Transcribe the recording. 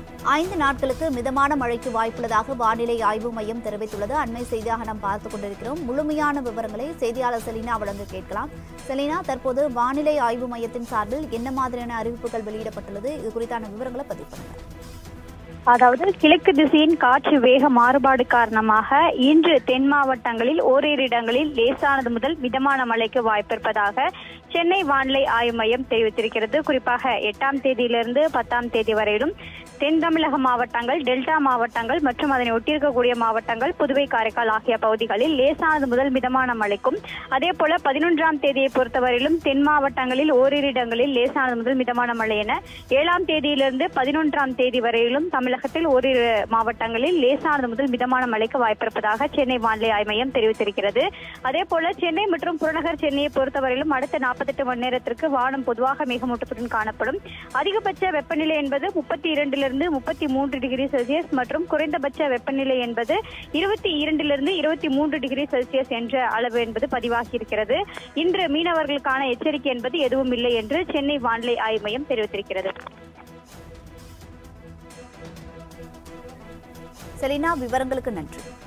ஐந்து நாட்களுக்கு மிதமான மழைக்கு வாய்ப்புள்ளதாக வானிலை ஆய்வு மையம் தெரிவித்துள்ளது அண்மை செய்தியாக நாம் பார்த்துக் கொண்டிருக்கிறோம் முழுமையான விவரங்களை செய்தியாளர் செலினா வழங்க கேட்கலாம் செலினா தற்போது வானிலை ஆய்வு மையத்தின் சார்பில் என்ன மாதிரியான அறிவிப்புகள் வெளியிடப்பட்டுள்ளது இது குறித்தான விவரங்களை பதிவு பண்ணுங்க அதாவது கிழக்கு திசையின் காற்று வேக மாறுபாடு காரணமாக இன்று தென் மாவட்டங்களில் ஓரிரு இடங்களில் லேசானது முதல் மிதமான மழைக்கு வாய்ப்பிருப்பதாக சென்னை வானிலை ஆய்வு மையம் தெரிவித்திருக்கிறது குறிப்பாக எட்டாம் தேதியிலிருந்து பத்தாம் தேதி வரையிலும் தென் தமிழக மாவட்டங்கள் டெல்டா மாவட்டங்கள் மற்றும் அதனை ஒட்டியிருக்கக்கூடிய மாவட்டங்கள் புதுவை காரைக்கால் ஆகிய பகுதிகளில் லேசானது முதல் மிதமான மழைக்கும் அதே போல பதினொன்றாம் தேதியை பொறுத்தவரையிலும் தென் மாவட்டங்களில் ஓரிரு இடங்களில் லேசானது முதல் மிதமான மழை என ஏழாம் தேதியிலிருந்து பதினொன்றாம் தேதி வரையிலும் தமிழகத்தில் ஓரிரு மாவட்டங்களில் லேசானது முதல் மிதமான மழைக்கு வாய்ப்பிருப்பதாக சென்னை வானிலை ஆய்வு மையம் தெரிவித்திருக்கிறது அதே போல சென்னை மற்றும் புறநகர் சென்னையை பொறுத்தவரையிலும் அடுத்த நாற்பத்தெட்டு மணி நேரத்திற்கு வானம் பொதுவாக மேகமூட்டத்துடன் காணப்படும் அதிகபட்ச வெப்பநிலை என்பது முப்பத்தி இரண்டிலிருந்து முப்பத்தி மூன்று டிகிரி செல்சியஸ் மற்றும் குறைந்தபட்ச வெப்பநிலை என்பது இருபத்தி இரண்டிலிருந்து இருபத்தி மூன்று டிகிரி செல்சியஸ் என்ற அளவு என்பது பதிவாகி இருக்கிறது இன்று மீனவர்களுக்கான எச்சரிக்கை என்பது எதுவும் இல்லை என்று சென்னை வானிலை ஆய்வு மையம் தெரிவித்திருக்கிறது செலினா விவரங்களுக்கு நன்றி